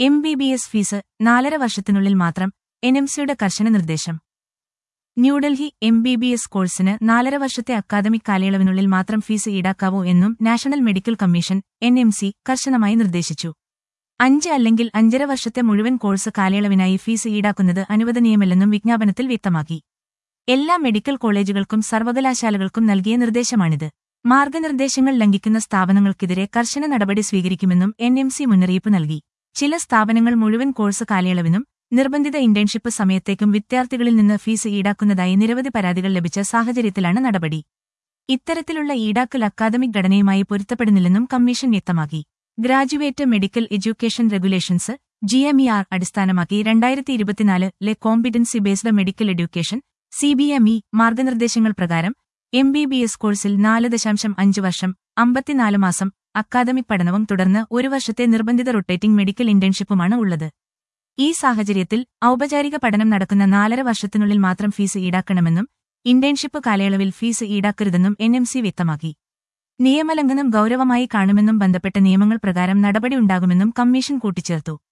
M B B S fees നാലര വർഷത്തിനുള്ളിൽ മാത്രം എൻ എം സിയുടെ കർശന നിർദ്ദേശം New Delhi M B B S കോഴ്സിന് നാലര വർഷത്തെ അക്കാദമിക് കാലയളവിനുള്ളിൽ മാത്രം ഫീസ് ഈടാക്കാവൂ എന്നും national medical commission N M C കർശനമായി നിർദ്ദേശിച്ചു അഞ്ച് അല്ലെങ്കിൽ അഞ്ചര വർഷത്തെ മുഴുവൻ കോഴ്സ് കാലയളവിനായി ഫീസ് ഈടാക്കുന്നത് അനുവദനീയമല്ലെന്നും വിജ്ഞാപനത്തിൽ വ്യക്തമാക്കി എല്ലാ മെഡിക്കൽ കോളേജുകൾക്കും സർവകലാശാലകൾക്കും നൽകിയ നിർദ്ദേശമാണിത് മാർഗനിർദ്ദേശങ്ങൾ ലംഘിക്കുന്ന സ്ഥാപനങ്ങൾക്കെതിരെ കർശന നടപടി സ്വീകരിക്കുമെന്നും എൻ എം സി മുന്നറിയിപ്പ് നൽകി ചില സ്ഥാപനങ്ങൾ മുഴുവൻ കോഴ്സ് കാലയളവിനും നിർബന്ധിത ഇന്റേൺഷിപ്പ് സമയത്തേക്കും വിദ്യാർത്ഥികളിൽ നിന്ന് ഫീസ് ഈടാക്കുന്നതായി നിരവധി പരാതികൾ ലഭിച്ച സാഹചര്യത്തിലാണ് നടപടി ഇത്തരത്തിലുള്ള ഈടാക്കൽ അക്കാദമിക് ഘടനയുമായി പൊരുത്തപ്പെടുന്നില്ലെന്നും കമ്മീഷൻ വ്യക്തമാക്കി graduate medical education regulations GMER അടിസ്ഥാനമാക്കി രണ്ടായിരത്തി ഇരുപത്തിനാലിലെ competency based medical education CBME മാർഗനിർദ്ദേശങ്ങൾ പ്രകാരം എം ബി ബി എസ് കോഴ്സിൽ നാല് ദശാംശം അഞ്ച് വർഷം അമ്പത്തിനാല് മാസം അക്കാദമിക് പഠനവും തുടർന്ന് ഒരു വർഷത്തെ നിർബന്ധിത റൊട്ടേറ്റിംഗ് മെഡിക്കൽ ഇന്റേൺഷിപ്പുമാണ് ഉള്ളത് ഈ സാഹചര്യത്തിൽ ഔപചാരിക പഠനം നടക്കുന്ന നാലര വർഷത്തിനുള്ളിൽ മാത്രം ഫീസ് ഈടാക്കണമെന്നും ഇന്റേൺഷിപ്പ് കാലയളവിൽ ഫീസ് ഈടാക്കരുതെന്നും എൻ എം സി വ്യക്തമാക്കി നിയമലംഘനം ഗൌരവമായി കാണുമെന്നും ബന്ധപ്പെട്ട നിയമങ്ങൾ പ്രകാരം നടപടിയുണ്ടാകുമെന്നും കമ്മീഷൻ കൂട്ടിച്ചേർത്തു